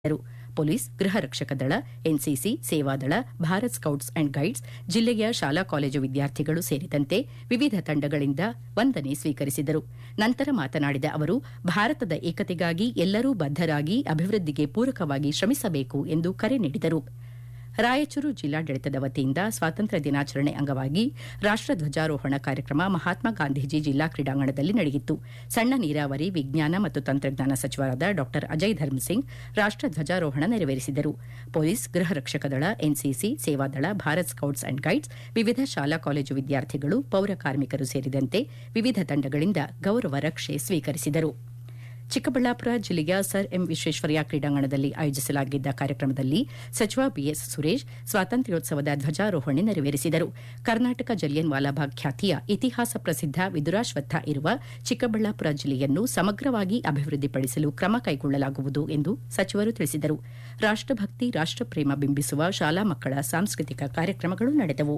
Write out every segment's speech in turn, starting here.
ರು ಪೊಲೀಸ್ ಗೃಹ ರಕ್ಷಕ ದಳ ಎನ್ಸಿಸಿ ಸೇವಾದಳ ಭಾರತ್ ಸ್ಕೌಟ್ಸ್ ಅಂಡ್ ಗೈಡ್ಸ್ ಜಿಲ್ಲೆಯ ಶಾಲಾ ಕಾಲೇಜು ವಿದ್ಯಾರ್ಥಿಗಳು ಸೇರಿದಂತೆ ವಿವಿಧ ತಂಡಗಳಿಂದ ವಂದನೆ ಸ್ವೀಕರಿಸಿದರು ನಂತರ ಮಾತನಾಡಿದ ಅವರು ಭಾರತದ ಏಕತೆಗಾಗಿ ಎಲ್ಲರೂ ಬದ್ದರಾಗಿ ಅಭಿವೃದ್ಧಿಗೆ ಪೂರಕವಾಗಿ ಶ್ರಮಿಸಬೇಕು ಎಂದು ಕರೆ ನೀಡಿದರು ರಾಯಚೂರು ಜಿಲ್ಲಾಡಳಿತದ ವತಿಯಿಂದ ಸ್ವಾತಂತ್ರ್ಯ ದಿನಾಚರಣೆ ಅಂಗವಾಗಿ ರಾಷ್ಟ ಧ್ವಜಾರೋಹಣ ಕಾರ್ಯಕ್ರಮ ಮಹಾತ್ಮ ಗಾಂಧೀಜಿ ಜಿಲ್ಲಾ ಕ್ರೀಡಾಂಗಣದಲ್ಲಿ ನಡೆಯಿತು ಸಣ್ಣ ನೀರಾವರಿ ವಿಜ್ಞಾನ ಮತ್ತು ತಂತ್ರಜ್ಞಾನ ಸಚಿವರಾದ ಡಾ ಅಜಯ್ ಧರ್ಮಸಿಂಗ್ ರಾಷ್ಟ ಧ್ವಜಾರೋಹಣ ನೆರವೇರಿಸಿದರು ಪೊಲೀಸ್ ಗೃಹ ರಕ್ಷಕ ದಳ ಎನ್ಸಿಸಿ ಸೇವಾದಳ ಭಾರತ್ ಸ್ಕೌಟ್ಸ್ ಅಂಡ್ ಗೈಡ್ಸ್ ವಿವಿಧ ಶಾಲಾ ಕಾಲೇಜು ವಿದ್ಯಾರ್ಥಿಗಳು ಪೌರ ಕಾರ್ಮಿಕರು ಸೇರಿದಂತೆ ವಿವಿಧ ತಂಡಗಳಿಂದ ಗೌರವ ರಕ್ಷೆ ಸ್ವೀಕರಿಸಿದರು ಚಿಕ್ಕಬಳ್ಳಾಪುರ ಜಿಲ್ಲೆಯ ಸರ್ ಎಂ ವಿಶ್ವೇಶ್ವರಯ್ಯ ಕ್ರೀಡಾಂಗಣದಲ್ಲಿ ಆಯೋಜಿಸಲಾಗಿದ್ದ ಕಾರ್ಯಕ್ರಮದಲ್ಲಿ ಸಚಿವ ಬಿಎಸ್ ಸುರೇಶ್ ಸ್ವಾತಂತ್ರ್ಯೋತ್ಸವದ ಧ್ವಜಾರೋಹಣೆ ನೆರವೇರಿಸಿದರು ಕರ್ನಾಟಕ ಜಲಿಯನ್ ವಾಲಾಬಾಗ್ ಖ್ಯಾತಿಯ ಇತಿಹಾಸ ಪ್ರಸಿದ್ಧ ವಿದುರಾಶ್ವತ್ಥ ಇರುವ ಚಿಕ್ಕಬಳ್ಳಾಪುರ ಜಿಲ್ಲೆಯನ್ನು ಸಮಗ್ರವಾಗಿ ಅಭಿವೃದ್ಧಿಪಡಿಸಲು ಕ್ರಮ ಕೈಗೊಳ್ಳಲಾಗುವುದು ಎಂದು ಸಚಿವರು ತಿಳಿಸಿದರು ರಾಷ್ಟಭಕ್ತಿ ರಾಷ್ಟಪ್ರೇಮ ಬಿಂಬಿಸುವ ಶಾಲಾ ಮಕ್ಕಳ ಸಾಂಸ್ಕೃತಿಕ ಕಾರ್ಯಕ್ರಮಗಳು ನಡೆದವು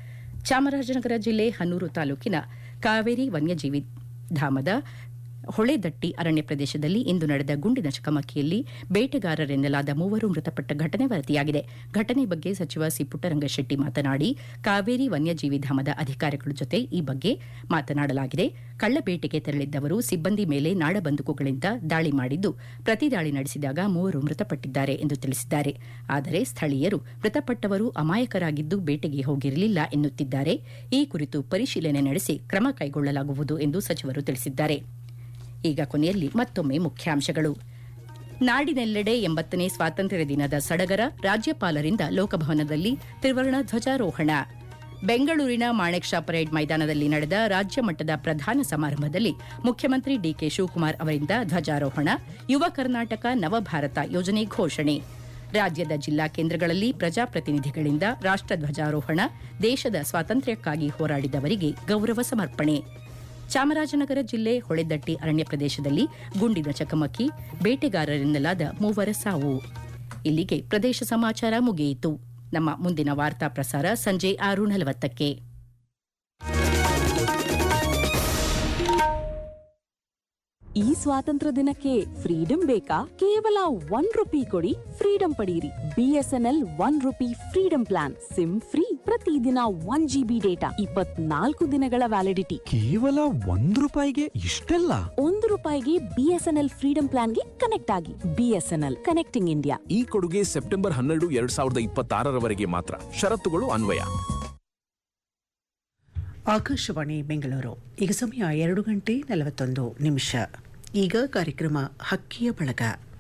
ಚಾಮರಾಜನಗರ ಜಿಲ್ಲೆ ಹನ್ನೂರು ತಾಲೂಕಿನ ಕಾವೇರಿ ವನ್ಯಜೀವಿ ಧಾಮದ ಹೊಳೆದಟ್ಟಿ ಅರಣ್ಯ ಪ್ರದೇಶದಲ್ಲಿ ಇಂದು ನಡೆದ ಗುಂಡಿನ ಚಕಮಕಿಯಲ್ಲಿ ಬೇಟೆಗಾರರೆನ್ನಲಾದ ಮೂವರು ಮೃತಪಟ್ಟ ಘಟನೆ ವರದಿಯಾಗಿದೆ ಘಟನೆ ಬಗ್ಗೆ ಸಚಿವ ಸಿ ಪುಟ್ಟರಂಗಶೆಟ್ಟಿ ಮಾತನಾಡಿ ಕಾವೇರಿ ವನ್ಯಜೀವಿ ಧಾಮದ ಅಧಿಕಾರಿಗಳ ಜೊತೆ ಈ ಬಗ್ಗೆ ಮಾತನಾಡಲಾಗಿದೆ ಕಳ್ಳಬೇಟೆಗೆ ತೆರಳಿದ್ದವರು ಸಿಬ್ಬಂದಿ ಮೇಲೆ ನಾಡಬಂದೂಕುಗಳಿಂದ ದಾಳಿ ಮಾಡಿದ್ದು ಪ್ರತಿ ದಾಳಿ ನಡೆಸಿದಾಗ ಮೂವರು ಮೃತಪಟ್ಟಿದ್ದಾರೆ ಎಂದು ತಿಳಿಸಿದ್ದಾರೆ ಆದರೆ ಸ್ಥಳೀಯರು ಮೃತಪಟ್ಟವರು ಅಮಾಯಕರಾಗಿದ್ದು ಬೇಟೆಗೆ ಹೋಗಿರಲಿಲ್ಲ ಎನ್ನುತ್ತಿದ್ದಾರೆ ಈ ಕುರಿತು ಪರಿಶೀಲನೆ ನಡೆಸಿ ಕ್ರಮ ಕೈಗೊಳ್ಳಲಾಗುವುದು ಎಂದು ಸಚಿವರು ತಿಳಿಸಿದ್ದಾರೆ ಈಗ ಕೊನೆಯಲ್ಲಿ ಮತ್ತೊಮ್ಮೆ ಮುಖ್ಯಾಂಶಗಳು ನಾಡಿನೆಲ್ಲೆಡೆ ಎಂಬತ್ತನೇ ಸ್ವಾತಂತ್ರ್ಯ ದಿನದ ಸಡಗರ ರಾಜ್ಯಪಾಲರಿಂದ ಲೋಕಭವನದಲ್ಲಿ ತ್ರಿವರ್ಣ ಧ್ವಜಾರೋಹಣ ಬೆಂಗಳೂರಿನ ಮಾಣೆಕ್ ಶಾ ಪರೇಡ್ ಮೈದಾನದಲ್ಲಿ ನಡೆದ ರಾಜ್ಯ ಮಟ್ಟದ ಪ್ರಧಾನ ಸಮಾರಂಭದಲ್ಲಿ ಮುಖ್ಯಮಂತ್ರಿ ಡಿಕೆ ಶಿವಕುಮಾರ್ ಅವರಿಂದ ಧ್ವಜಾರೋಹಣ ಯುವ ಕರ್ನಾಟಕ ನವಭಾರತ ಯೋಜನೆ ಘೋಷಣೆ ರಾಜ್ಯದ ಜಿಲ್ಲಾ ಕೇಂದ್ರಗಳಲ್ಲಿ ಪ್ರಜಾಪ್ರತಿನಿಧಿಗಳಿಂದ ರಾಷ್ಟ ಧ್ವಜಾರೋಹಣ ದೇಶದ ಸ್ವಾತಂತ್ರ್ಯಕ್ಕಾಗಿ ಹೋರಾಡಿದವರಿಗೆ ಗೌರವ ಸಮರ್ಪಣೆ ಚಾಮರಾಜನಗರ ಜಿಲ್ಲೆ ಹೊಳೆದಟ್ಟಿ ಅರಣ್ಯ ಪ್ರದೇಶದಲ್ಲಿ ಗುಂಡಿನ ಚಕಮಕಿ ಬೇಟೆಗಾರರೆನ್ನಲಾದ ಮೂವರ ಸಾವು ಇಲ್ಲಿಗೆ ಪ್ರದೇಶ ಸಮಾಚಾರ ಮುಗಿಯಿತು ನಮ್ಮ ಮುಂದಿನ ವಾರ್ತಾ ಪ್ರಸಾರ ಸಂಜೆ ಆರು ನಲವತ್ತಕ್ಕೆ ಈ ಸ್ವಾತಂತ್ರ್ಯ ದಿನಕ್ಕೆ ಫ್ರೀಡಂ ಬೇಕಾ ಕೇವಲ ಒನ್ ರುಪಿ ಕೊಡಿ ಫ್ರೀಡಂ ಪಡೆಯಿರಿ BSNL one rupee freedom plan SIM free ಪ್ರತಿದಿನ ಒನ್ ಜಿಬಿ ಡೇಟಾ ಇಪ್ಪತ್ನಾಲ್ಕು ದಿನಗಳ ವ್ಯಾಲಿಡಿಟಿ ಕೇವಲ ಒಂದ್ ರೂಪಾಯಿಗೆ ಇಷ್ಟೆಲ್ಲ ಒಂದು ರೂಪಾಯಿಗೆ ಬಿಎಸ್ಎನ್ಎಲ್ ಫ್ರೀಡಂ ಪ್ಲಾನ್ಗೆ ಕನೆಕ್ಟ್ ಆಗಿ ಬಿಎಸ್ಎನ್ಎಲ್ ಕನೆಕ್ಟಿಂಗ್ ಇಂಡಿಯಾ ಈ ಕೊಡುಗೆ ಸೆಪ್ಟೆಂಬರ್ ಹನ್ನೆರಡು ಎರಡ್ ಸಾವಿರದ ಇಪ್ಪತ್ತಾರರವರೆಗೆ ಮಾತ್ರ ಷರತ್ತುಗಳು ಅನ್ವಯ ಆಕಾಶವಾಣಿ ಬೆಂಗಳೂರು ಈಗ ಸಮಯ ಎರಡು ಗಂಟೆ ನಲವತ್ತೊಂದು ನಿಮಿಷ ಈಗ ಕಾರ್ಯಕ್ರಮ ಹಕ್ಕಿಯ ಬಳಗ